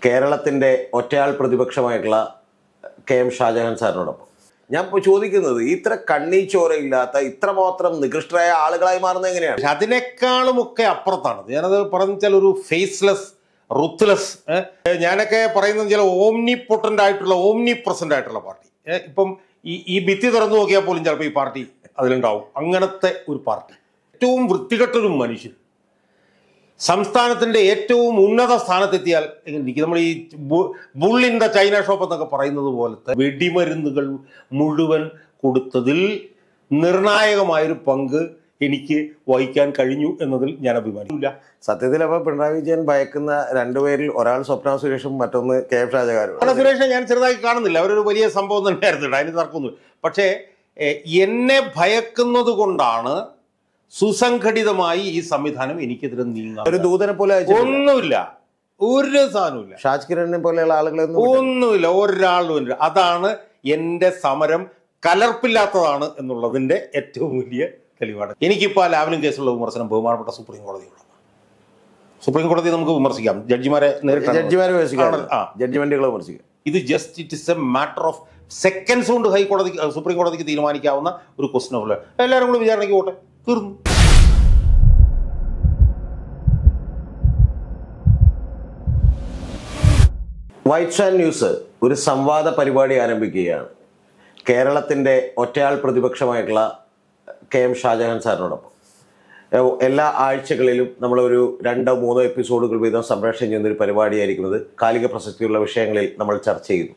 കേരളത്തിൻ്റെ ഒറ്റയാൾ പ്രതിപക്ഷമായിട്ടുള്ള കെ എം ഷാജഹാൻ സാറിനോടൊപ്പം ഞാൻ ഇപ്പോൾ ചോദിക്കുന്നത് ഇത്ര കണ്ണീച്ചോരയില്ലാത്ത ഇത്രമാത്രം നികൃഷ്ടരായ ആളുകളായി മാറുന്നത് എങ്ങനെയാണ് പക്ഷെ അതിനേക്കാളുമൊക്കെ അപ്പുറത്താണ് ഞാനത് പറഞ്ഞാൽ ഒരു ഫേസ്ലെസ് റുത്ത്ലെസ് ഞാനൊക്കെ പറയുന്നത് ചില ഓംനി പൊട്ടൻ്റ് ആയിട്ടുള്ള ഓംനി പ്രസന്റ് ആയിട്ടുള്ള പാർട്ടി ഏ, ഇപ്പം ഈ ഈ ഭിത്തി തുറന്നു നോക്കിയാൽ പോലും ചിലപ്പോൾ ഈ പാർട്ടി അതിലുണ്ടാവും അങ്ങനത്തെ ഒരു പാർട്ടി ഏറ്റവും വൃത്തികെട്ടൊരു മനുഷ്യൻ സംസ്ഥാനത്തിന്റെ ഏറ്റവും ഉന്നത സ്ഥാനത്തെത്തിയാൽ എങ്ങനെ ഇരിക്കും നമ്മൾ ഈ bull in the china shop എന്നൊക്കെ പറയുന്നത് പോലത്തെ വെടിമരുന്നുകൾ മുഴുവൻ കൊടുത്തതിൽ നിർണായകമായൊരു പങ്ക് എനിക്ക് വഹിക്കാൻ കഴിഞ്ഞു എന്നതിൽ ഞാൻ അഭിമാനിക്കില്ല സത്യത്തിൽ അപ്പോൾ പിണറായി വിജയൻ ഭയക്കുന്ന രണ്ടുപേരിൽ ഒരാൾ സ്വപ്ന സുരേഷും മറ്റൊന്ന് കെ എം ഷാജഹാനും പല സുരേഷിനെ ഞാൻ ചെറുതായി കാണുന്നില്ല അവരൊരു വലിയ സംഭവം തന്നെയായിരുന്നു കേട്ടോ. അതിന് തർക്കമൊന്നും പക്ഷേ എഹ്, എന്നെ ഭയക്കുന്നത് കൊണ്ടാണ് സുസംഘടിതമായി ഈ സംവിധാനം എനിക്കെതിരെ നീങ്ങാൻ ഒരു ദൂതനെ പോലെ അയച്ചിട്ടില്ല. ഒന്നുമില്ല ഒരു സാധനവുമില്ല ഷാജ് കിരണിനെ പോലെയുള്ള ആളുകളൊന്നും ഒന്നുമില്ല ഒരാളും ഇല്ല അതാണ് എൻ്റെ സമരം കലർപ്പില്ലാത്തതാണ് എന്നുള്ളതിന്റെ ഏറ്റവും വലിയ തെളിവാണ് എനിക്കിപ്പോൾ ആ ലാവലിൻ കേസുള്ള വിമർശനം ബഹുമാനപ്പെട്ട സുപ്രീം കോടതിയോട് സുപ്രീം കോടതി നമുക്ക് വിമർശിക്കാം ജഡ്ജിമാരെ നേരിട്ട് ജഡ്ജിമാരെ വിമർശിക്കാം ആണല്ലോ. ആ. ജഡ്ജിമെന്റുകളെ വിമർശിക്കാം ഇത് just it is a matter of seconds കൊണ്ട് ഹൈക്കോടതി സുപ്രീം കോടതിക്ക് തീരുമാനിക്കാവുന്ന ഒരു ക്വസ്റ്റൻ ഉള്ള എല്ലാവരും കൂടി വിചാരണയ്ക്ക് പോട്ടെ തീർന്നു വൈറ്റ് സാൻഡ് ന്യൂസ് ഒരു സംവാദ പരിപാടി ആരംഭിക്കുകയാണ് കേരളത്തിൻ്റെ ഒറ്റയാൾ പ്രതിപക്ഷമായിട്ടുള്ള കെ എം ഷാജഹാൻ സാറിനോടൊപ്പം ഏഹ് എല്ലാ ആഴ്ചകളിലും നമ്മളൊരു രണ്ടോ മൂന്നോ എപ്പിസോഡുകൾ വീതം സംപ്രേഷണം ചെയ്യുന്ന ഒരു പരിപാടിയായിരിക്കുന്നത് കാലിക പ്രസക്തിയുള്ള വിഷയങ്ങളിൽ നമ്മൾ ചർച്ച ചെയ്യുന്നു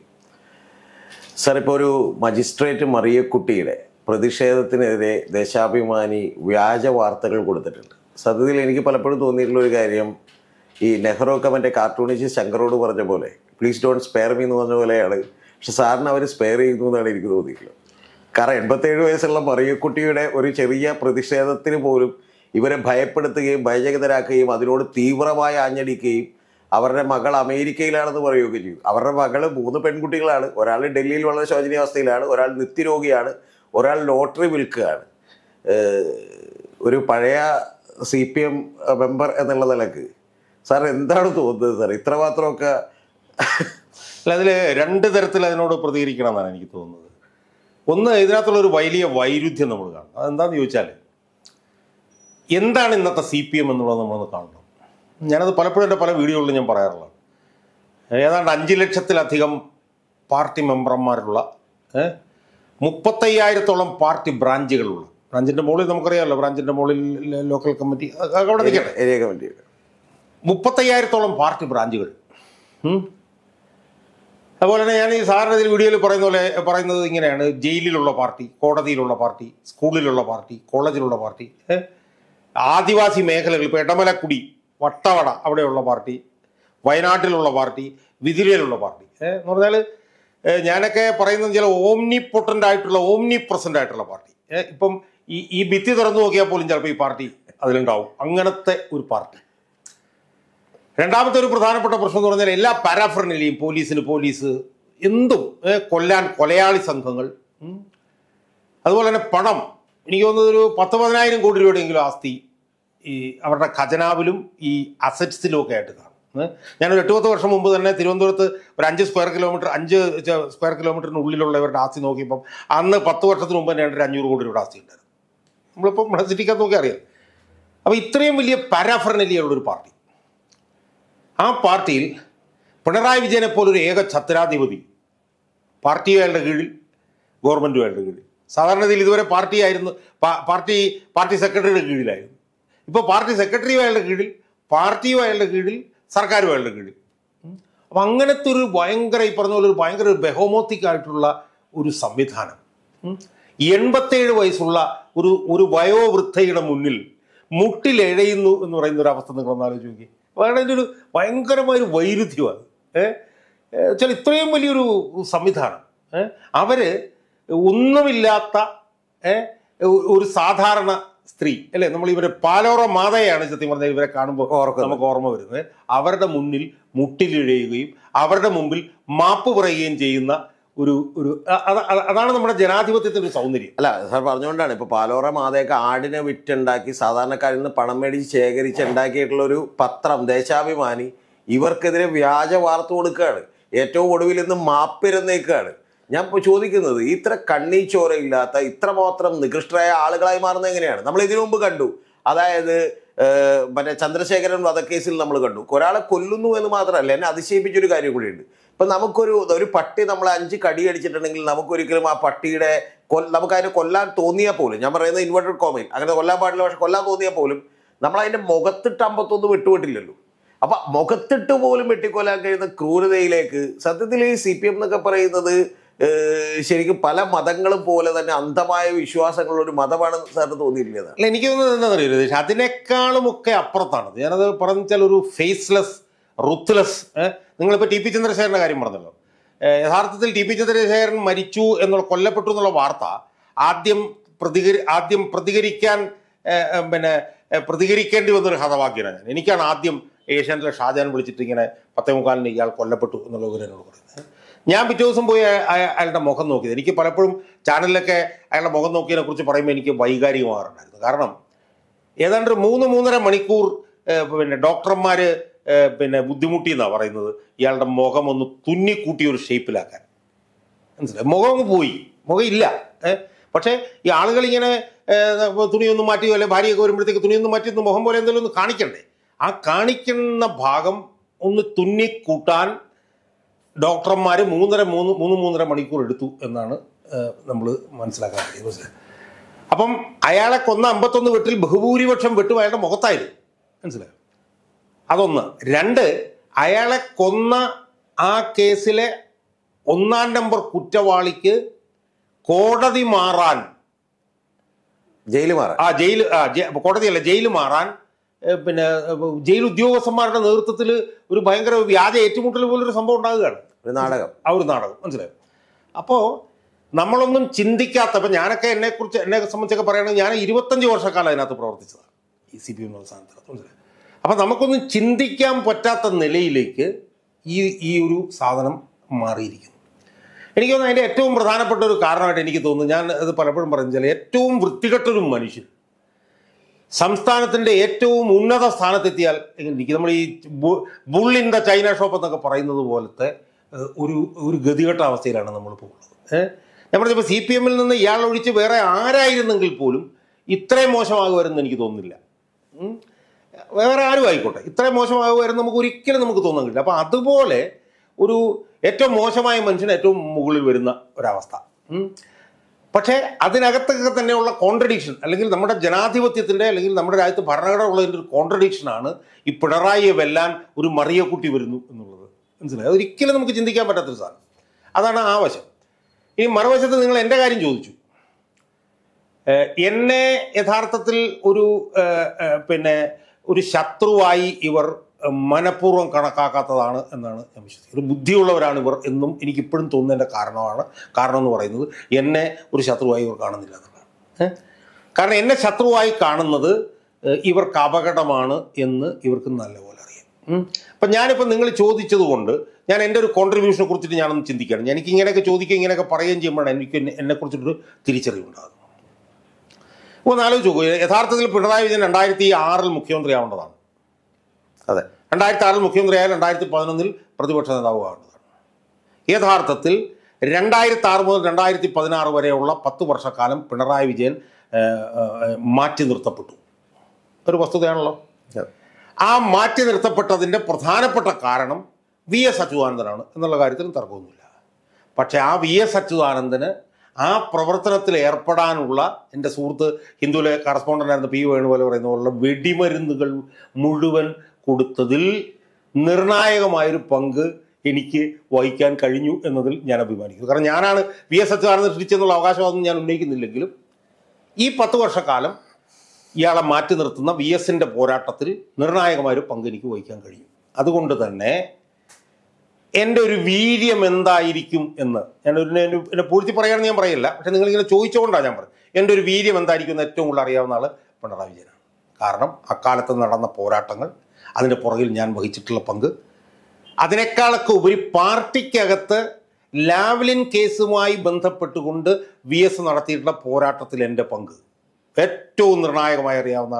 സാർ ഇപ്പോൾ ഒരു മജിസ്ട്രേറ്റ് മറിയക്കുട്ടിയുടെ പ്രതിഷേധത്തിനെതിരെ ദേശാഭിമാനി വ്യാജ വാർത്തകൾ കൊടുത്തിട്ടുണ്ട് സത്യത്തിൽ എനിക്ക് പലപ്പോഴും തോന്നിയിട്ടുള്ള ഒരു കാര്യം ഈ നെഹ്റു കമൻ്റെ കാർട്ടൂണിസ്റ്റ് ശങ്കറോട് പറഞ്ഞ പോലെ പ്ലീസ് ഡോണ്ട് സ്പെയർ മീ എന്ന് പറഞ്ഞ പോലെയാണ് പക്ഷെ സാറിന് അവർ സ്പെയർ ചെയ്യുന്നു എന്നാണ് എനിക്ക് തോന്നിയിട്ടുള്ളത് കാരണം എൺപത്തേഴ് വയസ്സുള്ള മറിയക്കുട്ടിയുടെ ഒരു ചെറിയ പ്രതിഷേധത്തിന് പോലും ഇവരെ ഭയപ്പെടുത്തുകയും ഭയചകിതരാക്കുകയും അതിനോട് തീവ്രമായി ആഞ്ഞടിക്കുകയും അവരുടെ മകൾ അമേരിക്കയിലാണെന്ന് പറയുകയൊക്കെ ചെയ്തു അവരുടെ മകള് മൂന്ന് പെൺകുട്ടികളാണ് ഒരാൾ ഡൽഹിയിൽ വളരെ ശോചനീയാവസ്ഥയിലാണ് ഒരാൾ നിത്യരോഗിയാണ് ഒരാൾ ലോട്ടറി വിൽക്കുകയാണ് ഏഹ് ഒരു പഴയ സി പി എം മെമ്പർ എന്നുള്ള നിലക്ക് സാർ എന്താണ് തോന്നുന്നത് സാർ ഇത്രമാത്രമൊക്കെ അല്ല അതിൽ രണ്ട് തരത്തിൽ അതിനോട് പ്രതികരിക്കണം എന്നാണ് എനിക്ക് തോന്നുന്നത് ഒന്ന് ഇതിനകത്തുള്ള ഒരു വലിയ വൈരുദ്ധ്യം നമ്മൾ കാണണം അതെന്താണെന്ന് ചോദിച്ചാൽ എന്താണ് ഇന്നത്തെ സി പി എം എന്നുള്ളത് നമ്മളൊന്ന് കാണണം ഞാനത് പലപ്പോഴും എൻ്റെ പല വീഡിയോകളിലും ഞാൻ പറയാറുള്ളത് ഏതാണ്ട് അഞ്ച് ലക്ഷത്തിലധികം പാർട്ടി മെമ്പർമാരുള്ള ഏഹ്, മുപ്പത്തയ്യായിരത്തോളം പാർട്ടി ബ്രാഞ്ചുകളുള്ള ബ്രാഞ്ചിൻ്റെ മുകളിൽ നമുക്കറിയാമല്ലോ ബ്രാഞ്ചിൻ്റെ മുകളിൽ ലോക്കൽ കമ്മിറ്റി അതൊക്കെ അവിടെ നിൽക്കട്ടെ ഏരിയ കമ്മിറ്റി മുപ്പത്തയ്യായിരത്തോളം പാർട്ടി ബ്രാഞ്ചുകൾ ഉം. അതുപോലെ തന്നെ ഞാൻ ഈ സാറിന് ഇതിൽ വീഡിയോയിൽ പറയുന്ന പോലെ പറയുന്നത് ഇങ്ങനെയാണ് ജയിലിലുള്ള പാർട്ടി കോടതിയിലുള്ള പാർട്ടി സ്കൂളിലുള്ള പാർട്ടി കോളേജിലുള്ള പാർട്ടി ഏ? ആദിവാസി മേഖലകൾ ഇപ്പോൾ എടമലക്കുടി വട്ടവട അവിടെയുള്ള പാർട്ടി വയനാട്ടിലുള്ള പാർട്ടി വിതിരയിലുള്ള പാർട്ടി ഏ? എന്ന് പറഞ്ഞാൽ ഏ, ഞാനൊക്കെ പറയുന്നത് ചില ഓംനി പൊട്ടൻ്റ് ആയിട്ടുള്ള ഓംനി പ്രസന്റ് ആയിട്ടുള്ള പാർട്ടി ഏ? ഇപ്പം ഈ ഈ ഭിത്തി തുറന്നു നോക്കിയാൽ പോലും ചിലപ്പോൾ ഈ പാർട്ടി അതിലുണ്ടാവും അങ്ങനത്തെ ഒരു പാർട്ടി രണ്ടാമത്തെ ഒരു പ്രധാനപ്പെട്ട പ്രശ്നം എന്ന് പറഞ്ഞാൽ എല്ലാ പാരാഫർണലിയും പോലീസിന് പോലീസ് എന്തും ഏ, കൊല്ലാൻ കൊലയാളി സംഘങ്ങൾ ഉം. അതുപോലെ തന്നെ പണം എനിക്ക് തോന്നുന്നത് ഒരു പത്ത് പതിനായിരം കോടി രൂപയുടെയെങ്കിലും ആസ്തി ഈ അവരുടെ ഖജനാവിലും ഈ അസറ്റ്സിലും ഒക്കെ ആയിട്ട് കാണും ഏ. ഞാനൊരു എട്ട് പത്ത് വർഷം മുമ്പ് തന്നെ തിരുവനന്തപുരത്ത് ഒരു അഞ്ച് സ്ക്വയർ കിലോമീറ്റർ അഞ്ച് ച- സ്ക്വയർ കിലോമീറ്ററിന് ഉള്ളിലുള്ള ഇവരുടെ ആസ്തി നോക്കിയപ്പം അന്ന് പത്ത് വർഷത്തിന് മുമ്പ് തന്നെ ഒരു അഞ്ഞൂറ് കോടി രൂപയുടെ ആസ്തി ഉണ്ടായിരുന്നു നമ്മളിപ്പോൾ നമ്മുടെ സിറ്റിക്കകത്ത് നോക്കി അറിയാം അപ്പോൾ ഇത്രയും വലിയ പാരാഫർണലിയുള്ള ഒരു പാർട്ടി ആ പാർട്ടിയിൽ പിണറായി വിജയനെ പോലൊരു ഏക ഛത്രാധിപതി പാർട്ടിയും അയാളുടെ കീഴിൽ ഗവൺമെൻറ്റും അയാളുടെ കീഴിൽ സാധാരണഗതിയിൽ ഇതുവരെ പാർട്ടി ആയിരുന്നു പാ- പാർട്ടി പാർട്ടി സെക്രട്ടറിയുടെ കീഴിലായിരുന്നു ഇപ്പോൾ പാർട്ടി സെക്രട്ടറിയും അയാളുടെ കീഴിൽ പാർട്ടിയും അയാളുടെ കീഴിൽ സർക്കാരും അയാളുടെ കീഴിൽ അപ്പം അങ്ങനത്തെ ഒരു ഭയങ്കര ഈ പറഞ്ഞ പോലെ ഒരു ഭയങ്കര ഒരു ബഹോമോത്തിക് ആയിട്ടുള്ള ഒരു സംവിധാനം ഉം. എൺപത്തേഴ് വയസ്സുള്ള ഒരു ഒരു വയോവൃദ്ധയുടെ മുന്നിൽ മുട്ടിലെഴയുന്നു എന്ന് പറയുന്ന ഒരു അവസ്ഥ നിങ്ങളൊന്ന് ആലോചിച്ച് നോക്കി വളരെ ഒരു ഭയങ്കരമായ ഒരു വൈരുദ്ധ്യമാണ് ഏഹ് വെച്ചാൽ ഇത്രയും വലിയൊരു സംവിധാനം ഏഹ് അവര് ഒന്നുമില്ലാത്ത ഏഹ് ഒരു സാധാരണ സ്ത്രീ അല്ലേ നമ്മൾ ഇവരെ പാലോറ മാതയാണ് സത്യം പറഞ്ഞാൽ ഇവരെ കാണുമ്പോൾ ഓർക്കുന്നത്. നമുക്ക് ഓർമ്മ വരുന്നത് അവരുടെ മുന്നിൽ മുട്ടിലിഴയുകയും അവരുടെ മുമ്പിൽ മാപ്പ് പറയുകയും ചെയ്യുന്ന ഒരു ഒരു അ- അത- അത- അതാണ് നമ്മുടെ ജനാധിപത്യത്തിന്റെ ഒരു സൗന്ദര്യം അല്ല സാർ പറഞ്ഞുകൊണ്ടാണ് ഇപ്പൊ പാലോറ മാതയൊക്കെ ആടിനെ വിറ്റുണ്ടാക്കി സാധാരണക്കാരിൽ നിന്ന് പണം മേടിച്ച് ശേഖരിച്ച് ഉണ്ടാക്കിയിട്ടുള്ള ഒരു പത്രം ദേശാഭിമാനി ഇവർക്കെതിരെ വ്യാജ വാർത്ത കൊടുക്കുകയാണ് ഏറ്റവും ഒടുവിൽ ഇന്ന് മാപ്പിരുന്നേക്കാണ് ഞാൻ ഇപ്പോൾ ചോദിക്കുന്നത് ഇത്ര കണ്ണീ ചോരയില്ലാത്ത ഇത്രമാത്രം നികൃഷ്ടരായ ആളുകളായി മാറുന്നത് എങ്ങനെയാണ് നമ്മൾ ഇതിനു മുമ്പ് കണ്ടു അതായത് ഏഹ്, മറ്റേ ചന്ദ്രശേഖരൻ വധക്കേസിൽ നമ്മൾ കണ്ടു ഒരാളെ കൊല്ലുന്നു എന്ന് മാത്രമല്ല എന്നെ അതിശയിപ്പിച്ചൊരു കാര്യം കൂടിയുണ്ട് ഇപ്പം നമുക്കൊരു ഒരു പട്ടി നമ്മളെ അഞ്ച് കടി അടിച്ചിട്ടുണ്ടെങ്കിൽ നമുക്കൊരിക്കലും ആ പട്ടിയുടെ കൊൽ നമുക്ക് അതിനെ കൊല്ലാൻ തോന്നിയാൽ പോലും ഞാൻ പറയുന്നത് ഇൻവെർട്ടഡ് കോമയിൽ അങ്ങനെ കൊല്ലാൻ പാടില്ല പക്ഷെ കൊല്ലാൻ തോന്നിയാൽ പോലും നമ്മൾ അതിന്റെ മുഖത്തിട്ട് അമ്പത്തൊന്ന് വിട്ടുവിട്ടില്ലല്ലോ അപ്പൊ മുഖത്തിട്ട് പോലും വെട്ടിക്കൊല്ലാൻ കഴിയുന്ന ക്രൂരതയിലേക്ക് സത്യത്തിൽ ഈ സി പി എം എന്നൊക്കെ പറയുന്നത് ഏഹ്, ശരിക്കും പല മതങ്ങളും പോലെ തന്നെ അന്ധമായ വിശ്വാസങ്ങളുള്ള ഒരു മതമാണെന്ന് സാറിന് തോന്നിയില്ലേ അല്ല എനിക്ക് തോന്നുന്നത് എന്താണെന്ന് അറിയില്ല രതീഷ് അതിനേക്കാളും ഒക്കെ അപ്പുറത്താണ് ഞാനത് പറഞ്ഞാൽ ഒരു ഫേസ്ലെസ് റുത്ത്ലെസ് നിങ്ങളിപ്പോൾ ടി പി ചന്ദ്രശേഖരൻ്റെ കാര്യം പറഞ്ഞല്ലോ ഏഹ് യഥാർത്ഥത്തിൽ ടി പി ചന്ദ്രശേഖരൻ മരിച്ചു എന്നുള്ള കൊല്ലപ്പെട്ടു എന്നുള്ള വാർത്ത ആദ്യം പ്രതികരി ആദ്യം പ്രതികരിക്കാൻ ഏഹ്, ഏഹ്, പിന്നെ ഏഹ്, പ്രതികരിക്കേണ്ടി വന്നൊരു ഹതഭാഗ്യനാണ് ഞാൻ എനിക്കാണ് ആദ്യം ഏഷ്യാനെറ്റിലെ ഷാജാൻ വിളിച്ചിട്ട് ഇങ്ങനെ പത്തേ മുക്കാലിന് ഇയാൾ കൊല്ലപ്പെട്ടു എന്നുള്ള വിവരം എന്നോട് പറയുന്നത് ഞാൻ പിറ്റേ ദിവസം പോയി അയ- അയ- അയാളുടെ മുഖം നോക്കിയത് എനിക്ക് പലപ്പോഴും ചാനലിലൊക്കെ അയാളുടെ മുഖം നോക്കിയതിനെ കുറിച്ച് പറയുമ്പോൾ എനിക്ക് വൈകാരികമാകാറുണ്ടായിരുന്നു കാരണം ഏതാണ്ട് ഒരു മൂന്ന് മൂന്നര മണിക്കൂർ ഏഹ്, പിന്നെ ഡോക്ടർമാർ പിന്നെ ബുദ്ധിമുട്ടി എന്നാണ് പറയുന്നത് ഇയാളുടെ മുഖം ഒന്ന് തുന്നിക്കൂട്ടി ഒരു ഷേപ്പിലാക്കാൻ മനസ്സിലായി മുഖം അങ്ങ് പോയി മുഖം ഇല്ല ഏഹ് പക്ഷേ ഈ ആളുകൾ ഇങ്ങനെ ഏഹ്, തുണിയൊന്നും മാറ്റി അല്ലെ ഭാര്യയൊക്കെ വരുമ്പോഴത്തേക്ക് തുണിയൊന്നും മാറ്റി ഒന്ന് മുഖം പോലെ എന്തെങ്കിലും ഒന്ന് കാണിക്കണ്ടേ ആ കാണിക്കുന്ന ഭാഗം ഒന്ന് തുന്നിക്കൂട്ടാൻ ഡോക്ടർമാർ മൂന്നര മൂന്ന് മൂന്ന് മൂന്നര മണിക്കൂർ എടുത്തു എന്നാണ് നമ്മൾ മനസ്സിലാക്കാൻ കഴിയുന്നത് മനസ്സിലായി അപ്പം അയാളെ കൊന്ന അമ്പത്തൊന്ന് വെട്ടിൽ ബഹുഭൂരിപക്ഷം വെട്ടും അയാളുടെ മുഖത്തായിരുന്നു മനസ്സിലായോ അതൊന്ന് രണ്ട് അയാളെ കൊന്ന ആ കേസിലെ ഒന്നാം നമ്പർ കുറ്റവാളിക്ക് കോടതി മാറാൻ ജയില് മാറാൻ ആ ജയിൽ ആ ജെ- കോടതിയല്ല ജയിൽ മാറാൻ ഏ, പിന്നെ ഏ, ജയിൽ ഉദ്യോഗസ്ഥന്മാരുടെ നേതൃത്വത്തിൽ ഒരു ഭയങ്കര വ്യാജ ഏറ്റുമുട്ടൽ പോലൊരു സംഭവം ഉണ്ടാകുകയാണ് ഒരു നാടകം ആ ഒരു നാടകം മനസ്സിലായോ അപ്പോൾ നമ്മളൊന്നും ചിന്തിക്കാത്ത ഇപ്പം ഞാനൊക്കെ എന്നെക്കുറിച്ച് എന്നെ സംബന്ധിച്ചൊക്കെ പറയുകയാണെങ്കിൽ ഞാൻ ഇരുപത്തഞ്ച് വർഷക്കാലം അതിനകത്ത് പ്രവർത്തിച്ചതാണ് ഈ സി പി എം എന്ന സ്ഥാനത്ത് മനസ്സിലായോ അപ്പം നമുക്കൊന്നും ചിന്തിക്കാൻ പറ്റാത്ത നിലയിലേക്ക് ഈ ഈ ഒരു സാധനം മാറിയിരിക്കുന്നു എനിക്ക് തോന്നുന്നു അതിൻ്റെ ഏറ്റവും പ്രധാനപ്പെട്ട ഒരു കാരണമായിട്ട് എനിക്ക് തോന്നുന്നു ഞാൻ അത് പലപ്പോഴും പറഞ്ഞാൽ ഏറ്റവും വൃത്തികെട്ടൊരു മനുഷ്യൻ സംസ്ഥാനത്തിൻ്റെ ഏറ്റവും ഉന്നത സ്ഥാനത്തെത്തിയാൽ എനിക്ക് നമ്മൾ ഈ bull in the china shop എന്നൊക്കെ പറയുന്നത് പോലത്തെ ഏഹ്, ഒരു ഒരു ഗതികെട്ട അവസ്ഥയിലാണ് നമ്മളിപ്പോൾ ഉള്ളത് ഏഹ് ഞാൻ പറഞ്ഞപ്പോൾ സി പി എമ്മിൽ നിന്ന് ഇയാൾ ഒഴിച്ച് വേറെ ആരായിരുന്നെങ്കിൽ പോലും ഇത്രയും മോശമാകുമായിരുന്നു എനിക്ക് തോന്നുന്നില്ല ഉം. വേറെ ആരും ആയിക്കോട്ടെ ഇത്രയും മോശമാകുമായിരുന്നു നമുക്ക് ഒരിക്കലും നമുക്ക് തോന്നാൻ കഴിയില്ല അപ്പോൾ അതുപോലെ ഒരു ഏറ്റവും മോശമായ മനുഷ്യൻ ഏറ്റവും മുകളിൽ വരുന്ന ഒരവസ്ഥ ഉം. പക്ഷേ അതിനകത്തൊക്കെ തന്നെയുള്ള കോൺട്രഡിക്ഷൻ അല്ലെങ്കിൽ നമ്മുടെ ജനാധിപത്യത്തിൻ്റെ അല്ലെങ്കിൽ നമ്മുടെ രാജ്യത്ത് ഭരണഘടന ഉള്ളതിൻ്റെ ഒരു കോൺട്രഡിക്ഷനാണ് ഈ പിണറായിയെ വെല്ലാൻ ഒരു മറിയക്കുട്ടി വരുന്നു എന്നുള്ളത് മനസ്സിലായി അതൊരിക്കലും നമുക്ക് ചിന്തിക്കാൻ പറ്റാത്തൊരു സാധനം അതാണ് ആ വശം ഇനി മറുവശത്ത് നിങ്ങൾ എൻ്റെ കാര്യം ചോദിച്ചു ഏഹ് എന്നെ യഥാർത്ഥത്തിൽ ഒരു ഏഹ്, ഏഹ്, പിന്നെ ഒരു ശത്രുവായി ഇവർ ഏഹ്, മനഃപൂർവ്വം കണക്കാക്കാത്തതാണ് എന്നാണ് ഞാൻ വിശ്വസിക്കുന്നത് ഒരു ബുദ്ധിയുള്ളവരാണ് ഇവർ എന്നും എനിക്കിപ്പോഴും തോന്നുന്നതിൻ്റെ കാരണമാണ് കാരണം എന്ന് പറയുന്നത് എന്നെ ഒരു ശത്രുവായി ഇവർ കാണുന്നില്ല എന്നുള്ളതാണ് ഏഹ്? കാരണം എന്നെ ശത്രുവായി കാണുന്നത് ഏഹ്, ഇവർക്ക് അപകടമാണ് എന്ന് ഇവർക്ക് നല്ലപോലെ അറിയാം ഉം. അപ്പം ഞാനിപ്പോൾ നിങ്ങൾ ചോദിച്ചത് കൊണ്ട് ഞാൻ എൻ്റെ ഒരു കോൺട്രിബ്യൂഷനെ കുറിച്ചിട്ട് ഞാനൊന്ന് ചിന്തിക്കുകയാണ് എനിക്ക് ഇങ്ങനെയൊക്കെ ചോദിക്കുകയും ഇങ്ങനെയൊക്കെ പറയുകയും ചെയ്യുമ്പോഴാണ് എനിക്ക് എന്നെ- എന്നെക്കുറിച്ചിട്ടൊരു തിരിച്ചറിവുണ്ടാകുന്നത് ഒന്ന് ആലോചിച്ച് നോക്കൂ യഥാർത്ഥത്തിൽ പിണറായി വിജയൻ രണ്ടായിരത്തി ആറിൽ മുഖ്യമന്ത്രി ആവേണ്ടതാണ് അതെ രണ്ടായിരത്തി ആറിൽ മുഖ്യമന്ത്രിയായ രണ്ടായിരത്തി പതിനൊന്നിൽ പ്രതിപക്ഷ നേതാവ് ആവേണ്ടതാണ് യഥാർത്ഥത്തിൽ രണ്ടായിരത്തി ആറ് മുതൽ രണ്ടായിരത്തി പതിനാറ് വരെയുള്ള പത്ത് വർഷക്കാലം പിണറായി വിജയൻ ഏഹ്, ഏഹ്, മാറ്റി നിർത്തപ്പെട്ടു ഒരു വസ്തുതയാണല്ലോ ആ മാറ്റി നിർത്തപ്പെട്ടതിൻ്റെ പ്രധാനപ്പെട്ട കാരണം വി എസ് അച്യുതാനന്ദനാണ് എന്നുള്ള കാര്യത്തിൽ തർക്കമൊന്നുമില്ല പക്ഷേ ആ വി എസ് അച്യുതാനന്ദന് ആ പ്രവർത്തനത്തിൽ ഏർപ്പെടാനുള്ള എൻ്റെ സുഹൃത്ത് ഹിന്ദുവിലെ കറസ്പോണ്ടൻ്റ് ആയിരുന്ന പി വേണുപോലെ പറയുന്ന പോലുള്ള വെടിമരുന്നുകൾ മുഴുവൻ കൊടുത്തതിൽ നിർണായകമായൊരു പങ്ക് എനിക്ക് വഹിക്കാൻ കഴിഞ്ഞു എന്നതിൽ ഞാൻ അഭിമാനിക്കുന്നു കാരണം ഞാനാണ് വി എസ് അച്യുതാനന്ദൻ സൃഷ്ടിച്ചെന്നുള്ള അവകാശവാദം ഞാൻ ഉന്നയിക്കുന്നില്ലെങ്കിലും ഈ പത്ത് വർഷക്കാലം ഇയാളെ മാറ്റി നിർത്തുന്ന വി എസിൻ്റെ പോരാട്ടത്തിൽ നിർണായകമായൊരു പങ്ക് എനിക്ക് വഹിക്കാൻ കഴിയും അതുകൊണ്ട് തന്നെ എൻ്റെ ഒരു വീര്യം എന്തായിരിക്കും എന്ന് ഞാൻ ഒരു എന്നെ എന്നെ പൂഴ്ത്തി പറയുകയാണെന്ന് ഞാൻ പറയില്ല പക്ഷെ നിങ്ങളിങ്ങനെ ചോദിച്ചുകൊണ്ടാണ് ഞാൻ പറയുന്നത് എൻ്റെ ഒരു വീര്യം എന്തായിരിക്കും എന്ന് ഏറ്റവും കൂടുതൽ അറിയാവുന്ന ആൾ പിണറായി വിജയനാണ് കാരണം അക്കാലത്ത് നടന്ന പോരാട്ടങ്ങൾ അതിൻ്റെ പുറകിൽ ഞാൻ വഹിച്ചിട്ടുള്ള പങ്ക് അതിനേക്കാളൊക്കെ ഉപരി പാർട്ടിക്കകത്ത് ലാവ്ലിൻ കേസുമായി ബന്ധപ്പെട്ടുകൊണ്ട് വി എസ് നടത്തിയിട്ടുള്ള പോരാട്ടത്തിൽ എൻ്റെ പങ്ക് ഏറ്റവും നിർണായകമായി അറിയാവുന്ന ആൾ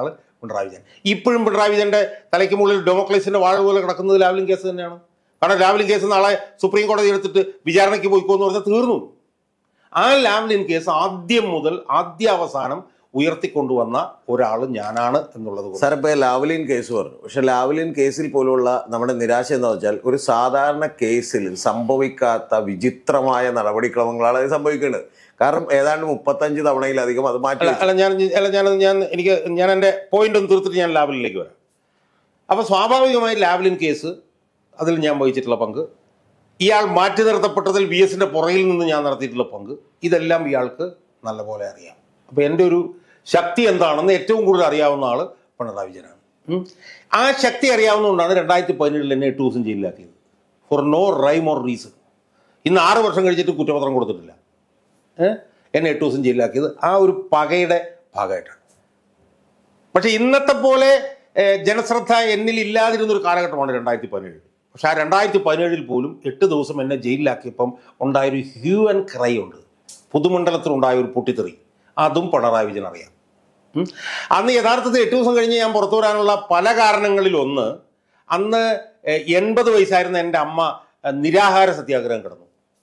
പിണറായി വിജയൻ ഇപ്പോഴും പിണറായി വിജയന്റെ തലയ്ക്ക് മുകളിൽ ഡെമോക്രസിന്റെ വാഴ പോലെ കിടക്കുന്നത് ലാവ്ലിൻ കേസ് തന്നെയാണ് കാരണം ലാവ്ലിൻ കേസ് നാളെ സുപ്രീം കോടതി എടുത്തിട്ട് വിചാരണയ്ക്ക് പോയിക്കോന്ന് പറഞ്ഞാൽ തീർന്നു ആ ലാവ്ലിൻ കേസ് ആദ്യം മുതൽ ആദ്യ അവസാനം ഉയർത്തിക്കൊണ്ടുവന്ന ഒരാൾ ഞാനാണ് എന്നുള്ളത് കൊണ്ട് സാർ ഇപ്പോൾ ലാവ്ലിൻ കേസ് പറഞ്ഞു പക്ഷെ ലാവ്ലിൻ കേസിൽ പോലുള്ള നമ്മുടെ നിരാശ എന്ന് വെച്ചാൽ ഒരു സാധാരണ കേസിൽ സംഭവിക്കാത്ത വിചിത്രമായ നടപടിക്രമങ്ങളാണ് അത് സംഭവിക്കുന്നത് കാരണം ഏതാണ്ട് മുപ്പത്തഞ്ച് തവണയിലധികം അത് മാറ്റി അല്ല അല്ല ഞാൻ അല്ല ഞാൻ ഞാൻ എനിക്ക് ഞാൻ എൻ്റെ പോയിന്റ് ഒന്ന് തീർത്തിട്ട് ഞാൻ ലാവലിലേക്ക് വരാം അപ്പോൾ സ്വാഭാവികമായി ലാവലിൻ കേസ് അതിൽ ഞാൻ വഹിച്ചിട്ടുള്ള പങ്ക് ഇയാൾ മാറ്റി നിർത്തപ്പെട്ടതിൽ വി എസിൻ്റെ പുറകിൽ നിന്ന് ഞാൻ നടത്തിയിട്ടുള്ള പങ്ക് ഇതെല്ലാം ഇയാൾക്ക് നല്ലപോലെ അറിയാം അപ്പോൾ എൻ്റെ ഒരു ശക്തി എന്താണെന്ന് ഏറ്റവും കൂടുതൽ അറിയാവുന്ന ആൾ പിണറായി വിജയനാണ് ഉം. ആ ശക്തി അറിയാവുന്നതുകൊണ്ടാണ് രണ്ടായിരത്തി പതിനേഴിൽ എന്നെ എട്ട് ദിവസം ജയിലിലാക്കിയത് for no rhyme or reason ഇന്ന് ആറ് വർഷം കഴിച്ചിട്ട് കുറ്റപത്രം കൊടുത്തിട്ടില്ല ഏ? എന്നെ എട്ട് ദിവസം ജയിലിലാക്കിയത് ആ ഒരു പകയുടെ ഭാഗമായിട്ടാണ് പക്ഷെ ഇന്നത്തെ പോലെ ഏ, ജനശ്രദ്ധ എന്നിൽ ഇല്ലാതിരുന്ന ഒരു കാലഘട്ടമാണ് രണ്ടായിരത്തി പതിനേഴ് പക്ഷെ ആ രണ്ടായിരത്തി പതിനേഴിൽ പോലും എട്ട് ദിവസം എന്നെ ജയിലിലാക്കിയപ്പം ഉണ്ടായൊരു ഹ്യൂ ആൻഡ് ക്രൈ ഉണ്ട് പുതുമണ്ഡലത്തിലുണ്ടായ ഒരു പൊട്ടിത്തെറി അതും പിണറായി വിജയൻ അറിയാം ഉം. അന്ന് യഥാർത്ഥത്തിൽ എട്ട് ദിവസം കഴിഞ്ഞ് ഞാൻ പുറത്തു വരാനുള്ള പല കാരണങ്ങളിൽ ഒന്ന് അന്ന് ഏ, എൺപത് വയസ്സായിരുന്ന എൻ്റെ അമ്മ ഏ, നിരാഹാര സത്യാഗ്രഹം കിടന്നു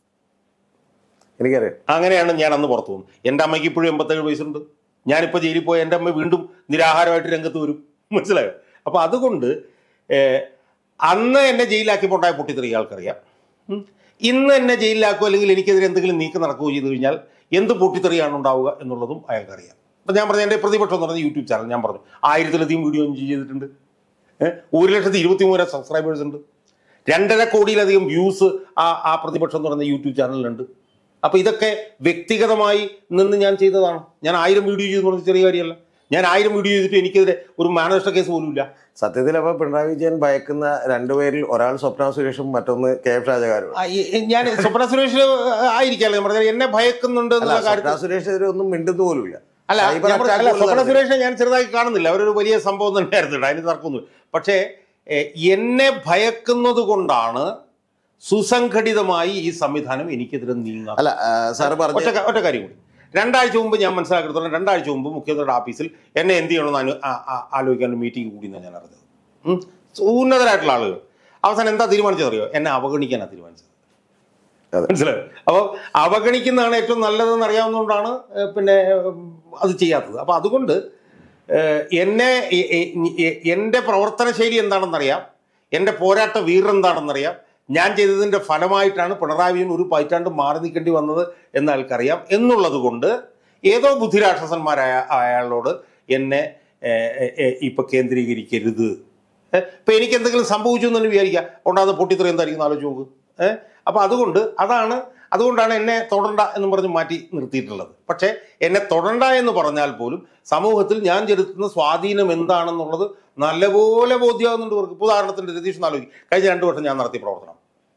എനിക്കറിയാം അങ്ങനെയാണ് ഞാൻ അന്ന് പുറത്തു പോകുന്നത് എൻ്റെ അമ്മയ്ക്ക് ഇപ്പോഴും എൺപത്തേഴ് വയസ്സുണ്ട് ഞാനിപ്പോൾ ജയിലിൽ പോയി എൻ്റെ അമ്മ വീണ്ടും നിരാഹാരമായിട്ട് രംഗത്ത് വരും മനസ്സിലായോ അപ്പോൾ അതുകൊണ്ട് ഏഹ്, അന്ന് എന്നെ ജയിലിലാക്കിയപ്പോൾ ഉണ്ടായ പൊട്ടിത്തെറി ആൾക്കറിയാം ഉം. ഇന്ന് എന്നെ ജയിലിലാക്കുകയോ അല്ലെങ്കിൽ എനിക്കെതിരെ എന്തെങ്കിലും നീക്കം നടക്കുകയോ ചെയ്തു കഴിഞ്ഞാൽ എന്ത് പൊട്ടിത്തെറിയാണ് ഉണ്ടാവുക എന്നുള്ളതും അയാൾക്കറിയാം അപ്പം ഞാൻ പറഞ്ഞ എൻ്റെ പ്രതിപക്ഷം എന്ന് പറഞ്ഞ യൂട്യൂബ് ചാനൽ ഞാൻ പറഞ്ഞു ആയിരത്തിലധികം വീഡിയോ ചെയ്തിട്ടുണ്ട് ഏഹ്, ഒരു ലക്ഷത്തി ഇരുപത്തി മൂവായിരം സബ്സ്ക്രൈബേഴ്സ് ഉണ്ട് രണ്ടര കോടിയിലധികം വ്യൂസ് ആ ആ പ്രതിപക്ഷം എന്ന് പറയുന്ന യൂട്യൂബ് ചാനലിലുണ്ട് അപ്പോൾ ഇതൊക്കെ വ്യക്തിഗതമായി നിന്ന് ഞാൻ ചെയ്തതാണ് ഞാൻ ആയിരം വീഡിയോ ചെയ്തു പറഞ്ഞ ചെറിയ കാര്യമല്ല ഞാൻ ആയിരം വീഡിയോ ചെയ്തിട്ട് എനിക്കെതിരെ ഒരു മാനനഷ്ട കേസ് പോലും ഇല്ല സത്യത്തിൽ അപ്പോൾ പിണറായി വിജയൻ ഭയക്കുന്ന രണ്ടുപേരിൽ ഒരാൾ സ്വപ്ന സുരേഷും മറ്റൊന്ന് കെ എഫ് ഷാജകാരും ആ, ഈ- ഈ ഞാൻ സ്വപ്ന സുരേഷ് ആയിരിക്കാമല്ലോ ഞാൻ പറഞ്ഞത് എന്നെ ഭയക്കുന്നുണ്ട് അല്ല എന്നുള്ള കാര്യത്തിൽ സ്വപ്ന സുരേഷ് ഒന്നും മിണ്ടുന്ന പോലുമില്ല അല്ല സൈബർ ഞാൻ പറഞ്ഞ- attack അല്ല പോലും സ്വപ്ന നടന്നില്ല. സുരേഷിനെ ഞാൻ ചെറുതായി കാണുന്നില്ല അവരൊരു വലിയ സംഭവം തന്നെയായിരുന്നു അതിന് തർക്കമൊന്നും പക്ഷേ എ, എന്നെ ഭയക്കുന്നത് കൊണ്ടാണ് സുസംഘടിതമായി ഈ സംവിധാനം എനിക്കെതിരെ നീങ്ങാൻ അല്ല ആ, സാറ് പറഞ്ഞു ഒറ്റ ക- ഒറ്റ കാര്യം കൂടി രണ്ടാഴ്ച മുമ്പ് ഞാൻ മനസ്സിലാക്കിയെടുത്തോളം രണ്ടാഴ്ച മുമ്പ് മുഖ്യമന്ത്രിയുടെ ഓഫീസിൽ എന്നെ എന്ത് ചെയ്യണമെന്ന് അനു ആ- ആ- ആലോചിക്കാൻ ഒരു മീറ്റിംഗ് കൂടി എന്നാണ് ഞാൻ അറിഞ്ഞത് ഉം. ഉന്നതരായിട്ടുള്ള ആളുകൾ അവസാനം എന്താ തീരുമാനിച്ചതറിയോ എന്നെ അവഗണിക്കാനാണ് തീരുമാനിച്ചത് അതെ. മനസ്സിലായോ അപ്പോൾ അവഗണിക്കുന്നതാണ് ഏറ്റവും നല്ലതെന്ന് അറിയാവുന്നതുകൊണ്ടാണ് ഏഹ്, പിന്നെ ഏഹ്, അത് ചെയ്യാത്തത് അപ്പോൾ അതുകൊണ്ട് ഏഹ്, എന്നെ എ- എ- എ- എൻ്റെ പ്രവർത്തന ശൈലി എന്താണെന്നറിയാം എൻ്റെ പോരാട്ട വീർ എന്താണെന്നറിയാം ഞാൻ ചെയ്തതിൻ്റെ ഫലമായിട്ടാണ് പിണറായി വിജയൻ ഒരു പതിറ്റാണ്ട് മാറി നിൽക്കേണ്ടി വന്നത് എന്ന് അയാൾക്കറിയാം എന്നുള്ളത് കൊണ്ട് ഏതോ ബുദ്ധിരാക്ഷസന്മാരായ അയാളോട് എന്നെ ഏഹ്, ഏഹ്, ഏഹ്, ഇപ്പൊ കേന്ദ്രീകരിക്കരുത് ഏഹ്, ഇപ്പൊ എനിക്ക് എന്തെങ്കിലും സംഭവിച്ചു എന്ന് തന്നെ വിചാരിക്കുക ഉണ്ടാകുന്ന പൊട്ടിത്തെറി എന്തായിരിക്കും ആലോചിച്ച് നോക്ക് ഏഹ് അപ്പൊ അതുകൊണ്ട് അതാണ് അതുകൊണ്ടാണ് എന്നെ തൊടണ്ട എന്ന് പറഞ്ഞ് മാറ്റി നിർത്തിയിട്ടുള്ളത് പക്ഷേ എന്നെ തൊടണ്ട എന്ന് പറഞ്ഞാൽ പോലും സമൂഹത്തിൽ ഞാൻ ചെലുത്തുന്ന സ്വാധീനം എന്താണെന്നുള്ളത് നല്ലപോലെ ബോധ്യമാകുന്നുണ്ട് ഇവർക്ക് ഇപ്പൊ ഉദാഹരണത്തിന് രതീഷ് നാലോചിക്കും കഴിഞ്ഞ രണ്ട് വർഷം ഞാൻ നടത്തിയ പ്രവർത്തനം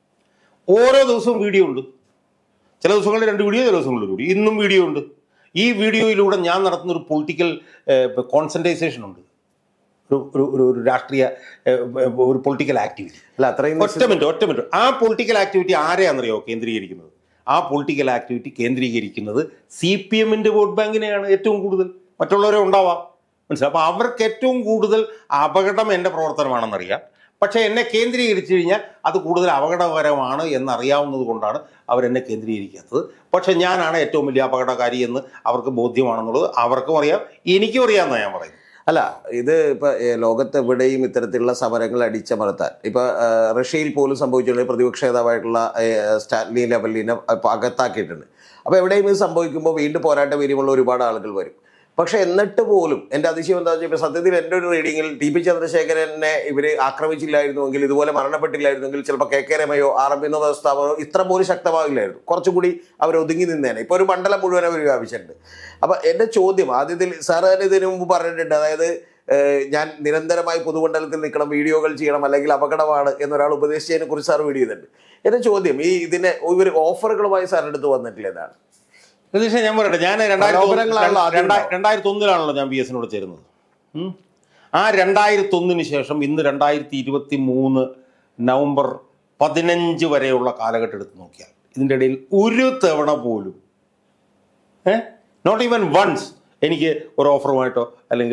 ഓരോ ദിവസവും വീഡിയോ ഉണ്ട് ചില ദിവസങ്ങളിൽ രണ്ട് വീഡിയോ ചില ദിവസങ്ങളിൽ ഒരു വീഡിയോ ഇന്നും വീഡിയോ ഉണ്ട് ഈ വീഡിയോയിലൂടെ ഞാൻ നടത്തുന്ന ഒരു പൊളിറ്റിക്കൽ കോൺസെൻട്രേഷൻ ഉണ്ട് ഒരു ഒരു ഒരു ഒരു രാഷ്ട്രീയ ഏഹ്, ഒരു പൊളിറ്റിക്കൽ ആക്ടിവിറ്റി അല്ല അത്രയും ഒറ്റ മിനിറ്റ് ഒറ്റ മിനിറ്റ് ആ പൊളിറ്റിക്കൽ ആക്ടിവിറ്റി ആരെയാണെന്നറിയോ കേന്ദ്രീകരിക്കുന്നത് ആ പൊളിറ്റിക്കൽ ആക്ടിവിറ്റി കേന്ദ്രീകരിക്കുന്നത് സി പി എമ്മിന്റെ വോട്ട് ബാങ്കിനെയാണ് ഏറ്റവും കൂടുതൽ മറ്റുള്ളവരെ ഉണ്ടാവാം മനസ്സിലായി അപ്പോൾ അവർക്ക് ഏറ്റവും കൂടുതൽ അപകടം എൻ്റെ പ്രവർത്തനമാണെന്നറിയാം പക്ഷേ എന്നെ കേന്ദ്രീകരിച്ചു കഴിഞ്ഞാൽ അത് കൂടുതൽ അപകടകരമാണ് എന്നറിയാവുന്നത് കൊണ്ടാണ് അവരെന്നെ കേന്ദ്രീകരിക്കാത്തത് പക്ഷേ ഞാനാണ് ഏറ്റവും വലിയ അപകടകാരി എന്ന് അവർക്ക് ബോധ്യമാണെന്നുള്ളത് അവർക്കും അറിയാം എനിക്കും അറിയാമെന്നാണ് ഞാൻ പറയുന്നത് അല്ല ഇത് ഇപ്പൊ ഏ, ലോകത്ത് എവിടെയും ഇത്തരത്തിലുള്ള സമരങ്ങൾ അടിച്ചമർത്താൻ ഇപ്പൊ ആ, റഷ്യയിൽ പോലും സംഭവിച്ചിട്ടുണ്ട് പ്രതിപക്ഷ നേതാവായിട്ടുള്ള ഏ, സ്റ്റാൻലി ലെവലിനെ ഇപ്പൊ അകത്താക്കിയിട്ടുണ്ട് അപ്പൊ എവിടെയും ഇത് സംഭവിക്കുമ്പോൾ വീണ്ടും പോരാട്ട വീര്യമുള്ള ഒരുപാട് ആളുകൾ വരും പക്ഷെ എന്നിട്ട് പോലും എൻ്റെ അതിശയം എന്താ വെച്ചാൽ ഇപ്പൊ സത്യത്തിൽ എൻ്റെ ഒരു റീഡിങ്ങിൽ ടി പി ചന്ദ്രശേഖരനെ ഇവര് ആക്രമിച്ചില്ലായിരുന്നുവെങ്കിൽ ഇതുപോലെ മരണപ്പെട്ടില്ലായിരുന്നെങ്കിൽ ചിലപ്പോൾ കെ കെ രമയോ ആർ എം വിനോദ സ്ഥാപനമോ ഇത്ര പോലും ശക്തമാകില്ലായിരുന്നു കുറച്ചുകൂടി അവർ ഒതുങ്ങി നിന്നേനെ ഇപ്പൊ ഒരു മണ്ഡലം മുഴുവൻ അവർ വ്യാപിച്ചിട്ടുണ്ട് അപ്പൊ എൻ്റെ ചോദ്യം ആദ്യത്തിൽ സാർ തന്നെ ഇതിനു മുമ്പ് പറഞ്ഞിട്ടുണ്ട് അതായത് ഏഹ്, ഞാൻ നിരന്തരമായി പൊതുമണ്ഡലത്തിൽ നിൽക്കണം വീഡിയോകൾ ചെയ്യണം അല്ലെങ്കിൽ അപകടമാണ് എന്നൊരാൾ ഉപദേശിച്ചതിനെ കുറിച്ച് സാർ വീഡിയോ ചെയ്തിട്ടുണ്ട് എൻ്റെ ചോദ്യം ഈ ഇതിനെ ഇവർ ഓഫറുകളുമായി സാറിൻ്റെ അടുത്ത് വന്നിട്ടില്ല എന്താണ് രതീഷേ ഞാൻ പറയട്ടെ ഞാൻ പ്രലോഭനങ്ങളാണല്ലോ ആദ്യം രണ്ടായിരത്തി രണ്ടായിരത്തി ഒന്നിലാണല്ലോ ഞാൻ ബി എസിനോട് ചേരുന്നത് ഉം. ആ രണ്ടായിരത്തി ഒന്നിന് ശേഷം ഇന്ന് രണ്ടായിരത്തി ഇരുപത്തി മൂന്ന് നവംബർ പതിനഞ്ച് വരെയുള്ള കാലഘട്ടം എടുത്ത് നോക്കിയാൽ ഇതിൻ്റെ ഇടയിൽ ഒരു തവണ പോലും ഏ നോട്ട് ഈവൻ വൺസ് എനിക്ക് ഒരു ഓഫറുമായിട്ടോ അല്ലെങ്കിൽ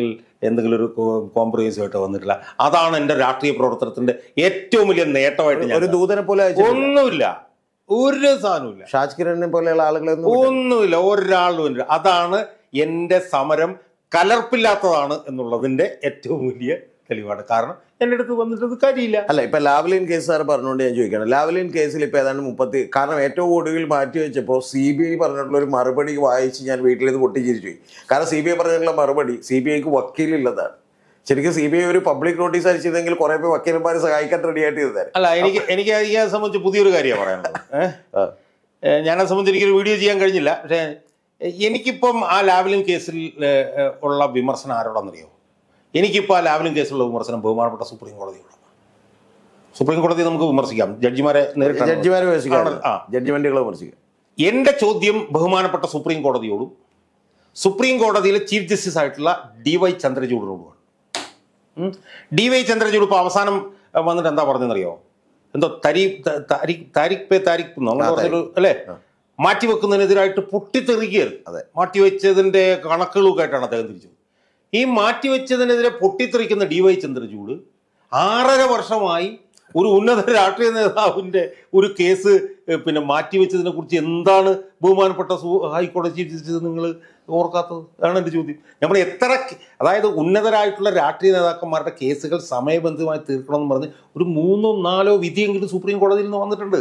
എന്തെങ്കിലും ഒരു കോംപ്രമൈസ് ആയിട്ട് വന്നിട്ടില്ല അതാണ് എൻ്റെ രാഷ്ട്രീയ പ്രവർത്തനത്തിന്റെ ഏറ്റവും വലിയ നേട്ടമായിട്ട് ഞാൻ ഒരു ദൂതനെ പോലെ അയച്ചിട്ടില്ല. ഒന്നുമില്ല ഒരു സാധനമില്ല ഷാജ് കിരണിനെ പോലെയുള്ള ആളുകളെ ഒന്നും ഒന്നുമില്ല ഒരാളും ഇല്ല അതാണ് എൻ്റെ സമരം കലർപ്പില്ലാത്തതാണ് എന്നുള്ളതിന്റെ ഏറ്റവും വലിയ തെളിവാണ് കാരണം എൻ്റെ അടുത്ത് വന്നിട്ട് ഇത് കാര്യമില്ല അല്ല ഇപ്പൊ ലാവലിൻ കേസ് സാർ പറഞ്ഞുകൊണ്ട് ഞാൻ ചോദിക്കണം ലാവലിൻ കേസിൽ ഇപ്പൊ ഏതാണ്ട് മുപ്പത്തി കാരണം ഏറ്റവും ഒടുവിൽ മാറ്റി വെച്ചപ്പോൾ സി ബി ഐ പറഞ്ഞിട്ടുള്ള ഒരു മറുപടി വായിച്ച് ഞാൻ വീട്ടിൽ ഇത് പൊട്ടിച്ചിരിച്ചു പോയി കാരണം സി ബി ഐ പറഞ്ഞിട്ടുള്ള മറുപടി സി ബി ഐക്ക് വക്കീലില്ലതാണ് ശരിക്കും സി ബി ഐ ഒരു പബ്ലിക് നോട്ടീസ് അയച്ചിരുന്നെങ്കിൽ കുറെ പേര് വക്കീലന്മാരെ സഹായിക്കാൻ റെഡി ആയിട്ട് ചെയ്താൽ അല്ല എനിക്ക് എനിക്ക് അതിനെ സംബന്ധിച്ച് പുതിയൊരു കാര്യമാണ് പറയാനുള്ളത് ഏഹ് ഏഹ് ഞാനത് സംബന്ധിച്ച് എനിക്കൊരു വീഡിയോ ചെയ്യാൻ കഴിഞ്ഞില്ല പക്ഷേ എ- എനിക്കിപ്പം ആ ലാവലിൻ കേസിൽ ഏഹ്, ഏഹ്, ഉള്ള വിമർശനം ആരോടാണെന്നറിയോ എനിക്കിപ്പോൾ ആ ലാവലിൻ കേസിലുള്ള വിമർശനം ബഹുമാനപ്പെട്ട സുപ്രീം കോടതിയോടാണ് സുപ്രീം കോടതി നമുക്ക് വിമർശിക്കാം ജഡ്ജിമാരെ നേരിട്ട് ജഡ്ജിമാരെ വിമർശിക്കാം ആ. ജഡ്ജിമെന്റുകളെ വിമർശിക്കാം എൻ്റെ ചോദ്യം ബഹുമാനപ്പെട്ട സുപ്രീം കോടതിയോടും സുപ്രീം കോടതിയിലെ ചീഫ് ജസ്റ്റിസ് ആയിട്ടുള്ള ഡി വൈ ചന്ദ്രചൂഡിനോടുമാണ് ഉം. ഡി വൈ ചന്ദ്രചൂഡ് ഇപ്പോൾ അവസാനം അഹ്, വന്നിട്ട് എന്താ പറഞ്ഞതെന്നറിയോ എന്തോ തരി ത- താരിഖ് താരിഖ് പേ താരിഖ് എന്നോ അങ്ങനെ ആ, പറഞ്ഞൊരു അല്ലേ മാറ്റിവെക്കുന്നതിനെതിരായിട്ട് പൊട്ടിത്തെറിക്കുകയായിരുന്നു അതെ. മാറ്റിവെച്ചതിന്റെ കണക്കുകളൊക്കെ ആയിട്ടാണ് അദ്ദേഹം തിരിച്ചത് ഈ മാറ്റിവെച്ചതിനെതിരെ പൊട്ടിത്തെറിക്കുന്ന ഡി വൈ ചന്ദ്രചൂഡ് ആറര വർഷമായി ഒരു ഉന്നത രാഷ്ട്രീയ നേതാവിന്റെ ഒരു കേസ് ഏഹ്, പിന്നെ മാറ്റിവെച്ചതിനെ കുറിച്ച് എന്താണ് ബഹുമാനപ്പെട്ട സു- ഹൈക്കോടതി ചീഫ് ജസ്റ്റിസ് നിങ്ങൾ ഓർക്കാത്തത് അതാണ് എൻ്റെ ചോദ്യം നമ്മൾ എത്ര കെ- അതായത് ഉന്നതരായിട്ടുള്ള രാഷ്ട്രീയ നേതാക്കന്മാരുടെ കേസുകൾ സമയബന്ധിതമായി തീർക്കണമെന്ന് പറഞ്ഞ് ഒരു മൂന്നോ നാലോ വിധിയെങ്കിലും സുപ്രീം കോടതിയിൽ നിന്ന് വന്നിട്ടുണ്ട്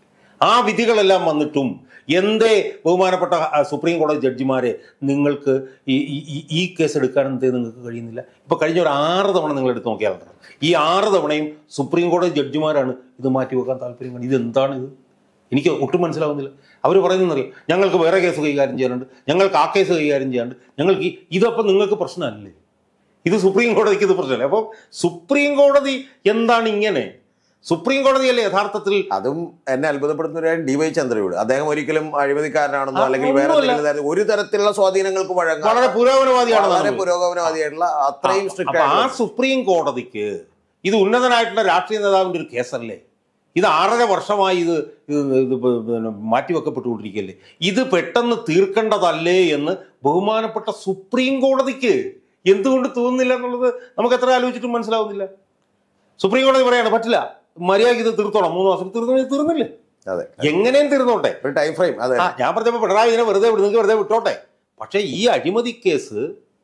ആ വിധികളെല്ലാം വന്നിട്ടും എന്തേ ബഹുമാനപ്പെട്ട ആ, സുപ്രീം കോടതി ജഡ്ജിമാരെ നിങ്ങൾക്ക് ഈ ഈ- ഈ- ഈ കേസ് എടുക്കാൻ എന്തേ നിങ്ങൾക്ക് കഴിയുന്നില്ല ഇപ്പൊ കഴിഞ്ഞ ഒരു ആറ് തവണ നിങ്ങൾ എടുത്ത് നോക്കിയാലുണ്ട് ഈ ആറ് തവണയും സുപ്രീം കോടതി ജഡ്ജിമാരാണ് ഇത് മാറ്റിവെക്കാൻ താല്പര്യം കാണുന്നത് ഇത് എന്താണ് ഇത് എനിക്ക് ഒട്ടും മനസ്സിലാവുന്നില്ല അവർ പറയുന്നറിയാം ഞങ്ങൾക്ക് വേറെ കേസ് കൈകാര്യം ചെയ്യാനുണ്ട് ഞങ്ങൾക്ക് ആ കേസ് കൈകാര്യം ചെയ്യാനുണ്ട് ഞങ്ങൾക്ക് ഈ- ഇതപ്പം നിങ്ങൾക്ക് പ്രശ്നമല്ലേ ഇത് സുപ്രീം കോടതിക്ക് ഇത് പ്രശ്നമല്ലേ അപ്പോൾ സുപ്രീം കോടതി എന്താണ് ഇങ്ങനെ സുപ്രീം കോടതിയല്ലേ യഥാർത്ഥത്തിൽ അതും എന്നെ അത്ഭുതപ്പെടുന്ന ഒരു ഡി വൈ ചന്ദ്രയോട് അദ്ദേഹം ഒരിക്കലും അഴിമതിക്കാരനാണെന്നോ ആ, അല്ലെങ്കിൽ വേറെ ഒന്നുമല്ല. എന്തെങ്കിലും തരത്തിൽ ഒരു തരത്തിലുള്ള സ്വാധീനങ്ങൾക്ക് വളരെ വഴങ്ങാൻ പുരോഗമനവാദിയാണെന്നാണ് വളരെ പറയുന്നത്. പുരോഗമനവാദിയായിട്ടുള്ള അത്രയും അപ്പൊ സ്ട്രിക്റ്റ് ആ സുപ്രീം കോടതിക്ക് ഇത് ഉന്നതനായിട്ടുള്ള രാഷ്ട്രീയ നേതാവിന്റെ ഒരു കേസല്ലേ ഇത് ആറര വർഷമായി ഇത് ഇത് ഇത് പ- പിന്നെ മാറ്റിവെക്കപ്പെട്ടുകൊണ്ടിരിക്കുകയല്ലേ ഇത് പെട്ടെന്ന് തീർക്കേണ്ടതല്ലേ എന്ന് ബഹുമാനപ്പെട്ട സുപ്രീം കോടതിക്ക് എന്തുകൊണ്ട് തോന്നുന്നില്ല എന്നുള്ളത് നമുക്ക് എത്ര ആലോചിച്ചിട്ടും മനസ്സിലാവുന്നില്ല സുപ്രീം കോടതി പറയാണ് പറ്റില്ല മര്യാദയ്ക്ക് ഇത് തീർത്തോണം മൂന്ന് മാസം തീർന്നു തീർന്നില്ലേ അതെ എങ്ങനെയും തീർന്നോട്ടെ ഒരു ടൈം ഫ്രെയിം അതെ ആ ഞാൻ പറഞ്ഞപ്പോൾ പിണറായി ഇതിനെ വെറുതെ വിടുന്നെങ്കിൽ വെറുതെ വിട്ടോട്ടെ പക്ഷേ ഈ അഴിമതി കേസ്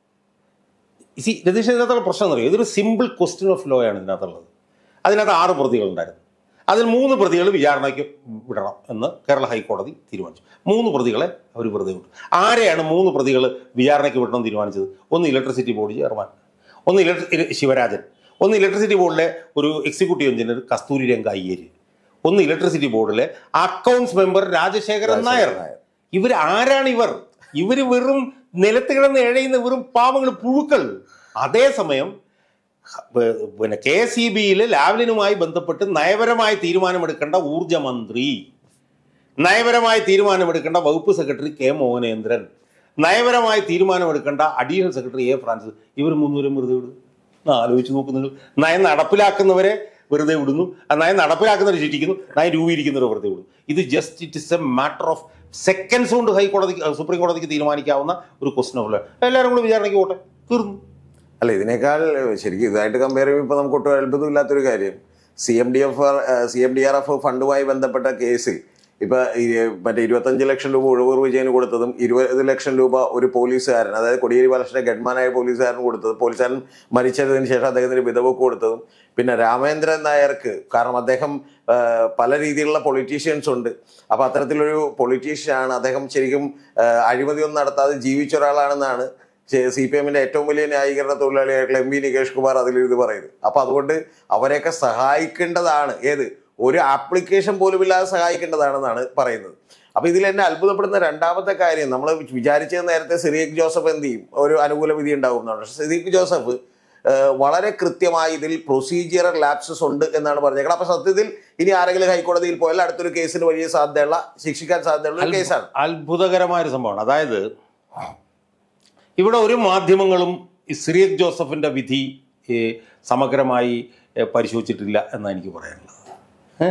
സി രതീഷ് ഇതിനകത്തുള്ള പ്രശ്നം എന്നറിയോ ഇതൊരു സിമ്പിൾ ക്വസ്റ്റ്യൻ ഓഫ് ലോ ആണ് ഇതിനകത്തുള്ളത് അതിനകത്ത് ആറ് പ്രതികളുണ്ടായിരുന്നു അതിൽ മൂന്ന് പ്രതികൾ വിചാരണയ്ക്ക് വിടണം എന്ന് കേരള ഹൈക്കോടതി തീരുമാനിച്ചു മൂന്ന് പ്രതികളെ അവർ വെറുതെ വിട്ടു ആരെയാണ് മൂന്ന് പ്രതികൾ വിചാരണയ്ക്ക് വിടണം തീരുമാനിച്ചത് ഒന്ന് ഇലക്ട്രിസിറ്റി ബോർഡ് ചെയർമാൻ ഒന്ന് ഇലക്ട്രി ശിവരാജൻ ഒന്ന് ഇലക്ട്രിസിറ്റി ബോർഡിലെ ഒരു എക്സിക്യൂട്ടീവ് എഞ്ചിനീയർ കസ്തൂരി രംഗ അയ്യര് ഒന്ന് ഇലക്ട്രിസിറ്റി ബോർഡിലെ അക്കൗണ്ട്സ് മെമ്പർ രാജശേഖരൻ നായർ നായർ. ഇവർ ആരാണ് ഇവർ ഇവര് വെറും നിലത്ത് കിടന്ന് എഴയുന്ന വെറും പാവങ്ങൾ പുഴുക്കൾ അതേസമയം ബ- പിന്നെ കെ എസ് ഇ ബിയിൽ ലാവ്ലിനുമായി ബന്ധപ്പെട്ട് നയപരമായ തീരുമാനമെടുക്കേണ്ട ഊർജ മന്ത്രി നയപരമായ തീരുമാനമെടുക്കേണ്ട വകുപ്പ് സെക്രട്ടറി കെ മോഹനേന്ദ്രൻ നയപരമായ തീരുമാനമെടുക്കേണ്ട അഡീഷണൽ സെക്രട്ടറി എ ഫ്രാൻസിസ് ഇവർ മൂന്നുപേരും വെറുതെ വിടും ഒന്ന് ആലോചിച്ച് നോക്ക് നിങ്ങൾ നയം നടപ്പിലാക്കുന്നവരെ വെറുതെ വിടുന്നു ആ നയം നടപ്പിലാക്കുന്നവരെ ശിക്ഷിക്കുന്നു നയം രൂപീകരിക്കുന്നവരെ വെറുതെ വിടുന്നു ഇത് just it is a matter of seconds കൊണ്ട് ഹൈക്കോടതിക്ക് സുപ്രീം കോടതിക്ക് തീരുമാനിക്കാവുന്ന ഒരു ക്വസ്റ്റൻ ഓഫ് ലോ എല്ലാവരും കൂടി വിചാരണയ്ക്ക് പോട്ടെ തീർന്നു അല്ല ഇതിനേക്കാൾ ശരിക്കും ഇതായിട്ട് കമ്പയർ ചെയ്യുമ്പോൾ ഇപ്പോൾ നമുക്ക് ഒട്ടും അത്ഭുതമില്ലാത്തൊരു കാര്യം C M D F C M D R F ഫണ്ടുമായി ബന്ധപ്പെട്ട കേസിൽ ഇപ്പൊ ഈ മറ്റേ ഇരുപത്തഞ്ച് ലക്ഷം രൂപ ഒഴിവൂർ വിജയന് കൊടുത്തതും ഇരുപത് ലക്ഷം രൂപ ഒരു പോലീസുകാരൻ അതായത് കൊടിയേരി ബാലകൃഷ്ണന്റെ ഗഡ്മാനായ പോലീസുകാരന് കൊടുത്തത് പോലീസുകാരൻ മരിച്ചതിന് ശേഷം അദ്ദേഹത്തിന് വിധവക്ക് കൊടുത്തതും പിന്നെ രാമേന്ദ്രൻ നായർക്ക് കാരണം അദ്ദേഹം ആ, പല രീതിയിലുള്ള പൊളിറ്റീഷ്യൻസ് ഉണ്ട് അപ്പൊ അത്തരത്തിലൊരു പൊളിറ്റീഷ്യനാണ് അദ്ദേഹം ശരിക്കും ആ, അഴിമതിയൊന്നും നടത്താതെ ജീവിച്ച ഒരാളാണെന്നാണ് സി പി എമ്മിന്റെ ഏറ്റവും വലിയ ന്യായീകരണ തൊഴിലാളിയായിട്ടുള്ള എം വി നികേഷ് കുമാർ അതിൽ ഇത് പറയുന്നത് അപ്പൊ അതുകൊണ്ട് അവരെയൊക്കെ സഹായിക്കേണ്ടതാണ് ഏത് ഒരു ആപ്ലിക്കേഷൻ പോലും ഇല്ലാതെ സഹായിക്കേണ്ടതാണെന്നാണ് പറയുന്നത് അപ്പൊ ഇതിൽ എന്നെ അത്ഭുതപ്പെടുന്ന രണ്ടാമത്തെ കാര്യം നമ്മൾ വിചാരിച്ചത് നേരത്തെ സിറിയക് ജോസഫ് എന്ത് ചെയ്യും ഒരു അനുകൂല വിധി ഉണ്ടാവും എന്നാണ് പക്ഷെ സിറിയക് ജോസഫ് ഏഹ്, വളരെ കൃത്യമായി ഇതിൽ പ്രൊസീജിയറൽ ലാപ്സസ് ഉണ്ട് എന്നാണ് പറഞ്ഞേക്കുന്നത് അപ്പൊ സത്യത്തിൽ ഇനി ആരെങ്കിലും ഹൈക്കോടതിയിൽ പോയാൽ അടുത്തൊരു കേസിന് വലിയ സാധ്യതയുള്ള ശിക്ഷിക്കാൻ സാധ്യതയുള്ള ഒരു കേസാണ് അത്ഭുതകരമായ ഒരു സംഭവമാണ് അതായത് ഇവിടെ ഒരു മാധ്യമങ്ങളും ഈ സിറിയക് ജോസഫിന്റെ വിധി ഏ, സമഗ്രമായി ഏ, പരിശോധിച്ചിട്ടില്ല എന്നാണ് എനിക്ക് പറയാനുള്ളത് ഏ?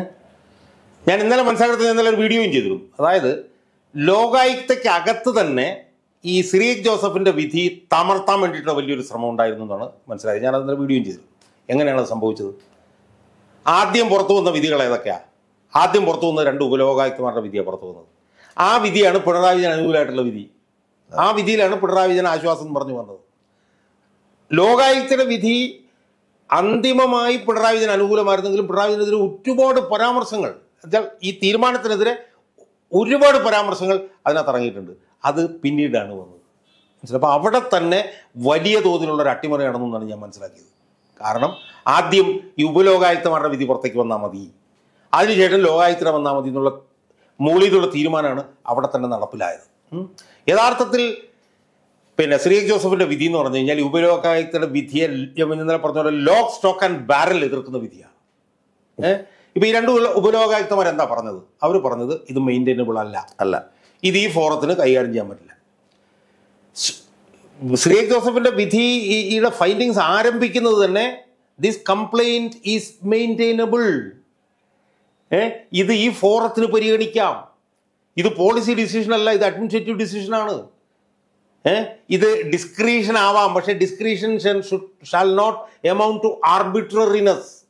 ഞാൻ ഇന്നലെ മനസ്സിലാക്കുന്നത് ഇന്നലെ ഒരു വീഡിയോയും ചെയ്തിരുന്നു അതായത് ലോകായുക്തയ്ക്ക് അകത്ത് തന്നെ ഈ സിറിയക് ജോസഫിന്റെ വിധി തമർത്താൻ വേണ്ടിയിട്ടുള്ള വലിയൊരു ശ്രമം ഉണ്ടായിരുന്നു എന്നാണ് മനസ്സിലായത് ഞാൻ അതിന്റെ വീഡിയോയും ചെയ്തു എങ്ങനെയാണ് അത് സംഭവിച്ചത് ആദ്യം പുറത്തു വന്ന വിധികൾ ഏതൊക്കെയാ ആദ്യം പുറത്തു വന്ന രണ്ട് ഉപലോകായുക്തമാരുടെ വിധിയാണ് പുറത്തു വന്നത് ആ വിധിയാണ് പിണറായി വിജയൻ അനുകൂലമായിട്ടുള്ള വിധി ആ വിധിയിലാണ് പിണറായി വിജയൻ ആശ്വാസം എന്ന് പറഞ്ഞു വന്നത് ലോകായുക്തയുടെ വിധി അന്തിമമായി പിണറായി വിജയൻ അനുകൂലമായിരുന്നെങ്കിലും പിണറായി വിജയനെതിരെ ഒരുപാട് പരാമർശങ്ങൾ എന്നുവെച്ചാൽ ഈ തീരുമാനത്തിനെതിരെ ഒരുപാട് പരാമർശങ്ങൾ അതിനകത്ത് ഇറങ്ങിയിട്ടുണ്ട് അത് പിന്നീടാണ് വന്നത് മനസ്സിലായി അപ്പോൾ അവിടെ തന്നെ വലിയ തോതിലുള്ള ഒരു അട്ടിമറി നടന്നെന്നാണ് ഞാൻ മനസ്സിലാക്കിയത് കാരണം ആദ്യം ഈ ഉപലോകായുക്തമാരുടെ വിധി പുറത്തേക്ക് വന്നാൽ മതി അതിനുശേഷം ലോകായുക്തം വന്നാൽ മതി എന്നുള്ള മുകളിലുള്ള തീരുമാനമാണ് അവിടെ തന്നെ നടപ്പിലായത് ഉം. യഥാർത്ഥത്തിൽ പിന്നെ ശ്രീ ജോസഫിന്റെ വിധി എന്ന് പറഞ്ഞു കഴിഞ്ഞാൽ ഈ ഉപലോകായുക്തയുടെ വിധിയെ ഞാൻ ഇന്നലെ പറഞ്ഞ പോലെ ലോക്ക് സ്റ്റോക്ക് ആൻഡ് ബാരൽ എതിർക്കുന്ന വിധിയാണ് ഏഹ് ഇപ്പൊ ഈ രണ്ട് ഉപ- ഉപലോകായുക്തമാർ എന്താ പറഞ്ഞത് അവർ പറഞ്ഞത് ഇത് മെയിൻറ്റൈനബിൾ അല്ല അല്ല ഇത് ഈ ഫോറത്തിന് കൈകാര്യം ചെയ്യാൻ പറ്റില്ല സ്- ശ്രീ ജോസഫിന്റെ വിധി ഈ- ഈയുടെ ഫൈൻഡിങ്സ് ആരംഭിക്കുന്നത് തന്നെ ദിസ് കംപ്ലൈന്റ് ഈസ് മെയിൻറ്റൈനബിൾ ഏ ഇത് ഈ ഫോറത്തിന് പരിഗണിക്കാം ഇത് പോളിസി ഡിസിഷൻ അല്ല ഇത് അഡ്മിനിസ്ട്രേറ്റീവ് ഡിസിഷനാണ് ഏ ഇത് ഡിസ്ക്രീഷൻ ആവാം പക്ഷേ discretion shall not amount to ആർബിട്രറിനെസ്